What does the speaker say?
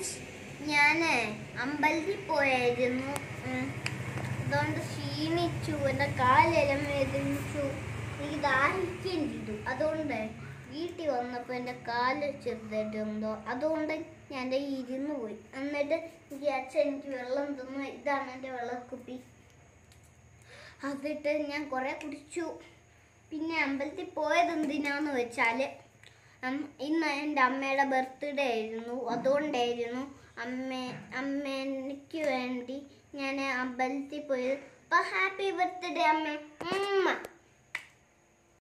Friends ഞാൻ അമ്പലത്തിൽ പോയായിരുന്നു ഉം. അതുകൊണ്ട് ക്ഷീണിച്ചു എൻ്റെ കാലെല്ലാം വേദനിച്ചു എനിക്ക് ദാഹിക്കുകയും ചെയ്തു അതുകൊണ്ട് വീട്ടിൽ വന്നപ്പോൾ എൻ്റെ കാല് ചെറുതായിട്ടുണ്ടോ അതുകൊണ്ട് ഞാൻ എൻ്റെ ഇരുന്ന് പോയി എന്നിട്ട് എനിക്ക് അച്ഛൻ എനിക്ക് വെള്ളം തന്നു ഇതാണ് എൻ്റെ വെള്ളക്കുപ്പി അതിട്ട് ഞാൻ കുറേ കുടിച്ചു പിന്നെ അമ്പലത്തിൽ പോയത് എന്തിനാന്ന് വെച്ചാൽ ഇന്ന് എൻ്റെ അമ്മയുടെ ബർത്ത്ഡേ ആയിരുന്നു അതുകൊണ്ടായിരുന്നു അമ്മ അമ്മ എനിക്ക് വേണ്ടി ഞാൻ അമ്പലത്തിൽ പോയത് അപ്പോൾ ഹാപ്പി ബർത്ത്ഡേ അമ്മ ഉമ്മ